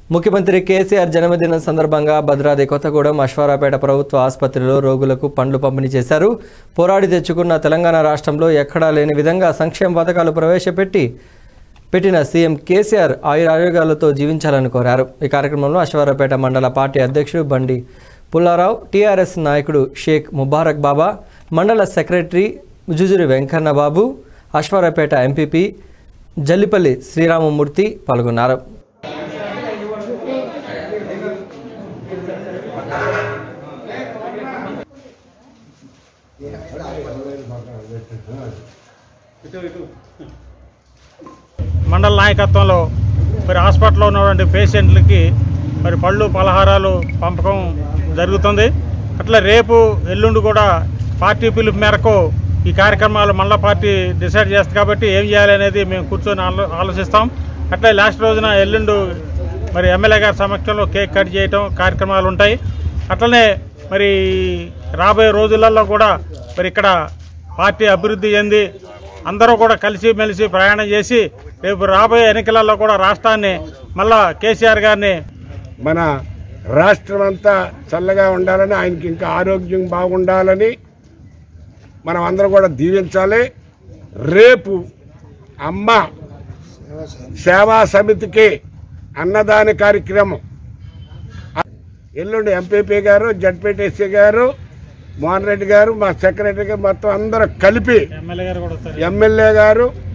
ముఖ్యమంత్రి కేసీఆర్ జన్మదినం సందర్భంగా భద్రాద్రి కొత్తగూడెం అశ్వారాపేట ప్రభుత్వ ఆసుపత్రిలో రోగులకు పండ్లు పంపిణీ చేశారు పోరాడి తెచ్చుకున్న తెలంగాణ రాష్ట్రంలో ఎక్కడా లేని విధంగా సంక్షేమ పథకాలు ప్రవేశపెట్టి పెట్టిన సీఎం కేసీఆర్ ఆయురారోగ్యాలతో జీవించాలని కోరారు ఈ కార్యక్రమంలో అశ్వారాపేట మండల పార్టీ అధ్యక్షుడు బండి పుల్లారావు టీఆర్ఎస్ నాయకుడు షేక్ ముబారక్ బాబా మండల సెక్రటరీ జుజురి వెంకన్న బాబు అశ్వారాపేట ఎంపీపీ జల్లిపల్లి శ్రీరామమూర్తి పాల్గొన్నారు మండల నాయకత్వంలో మరి హాస్పిటల్లో ఉన్నటువంటి పేషెంట్లకి మరి పళ్ళు పలహారాలు పంపకం జరుగుతుంది అట్లా రేపు ఎల్లుండి కూడా పార్టీ పిలుపు మేరకు ఈ కార్యక్రమాలు మండల పార్టీ డిసైడ్ చేస్తుంది కాబట్టి ఏం చేయాలి అనేది మేము కూర్చొని ఆలో ఆలోచిస్తాం అట్లా లాస్ట్ రోజున ఎల్లుండు మరి ఎమ్మెల్యే గారి సమక్షంలో కేక్ కట్ చేయటం కార్యక్రమాలు ఉంటాయి అట్లనే మరి రాబోయే రోజులలో కూడా మరి ఇక్కడ పార్టీ అభివృద్ధి చెంది అందరూ కూడా కలిసి మెలిసి ప్రయాణం చేసి రేపు రాబోయే ఎన్నికలలో కూడా రాష్ట్రాన్ని మళ్ళా కేసీఆర్ గారిని మన రాష్ట్రం అంతా చల్లగా ఉండాలని ఆయనకి ఇంకా ఆరోగ్యం బాగుండాలని మనం అందరం కూడా దీవించాలి రేపు అమ్మ సేవా సమితికి అన్నదాన కార్యక్రమం ఎల్లుండి ఎంపీపీ గారు జడ్పీటీసీ గారు మోహన్ రెడ్డి గారు మా సెక్రటరీ గారు మొత్తం అందరూ కలిపి ఎమ్మెల్యే గారు కూడా వస్తారు ఎమ్మెల్యే గారు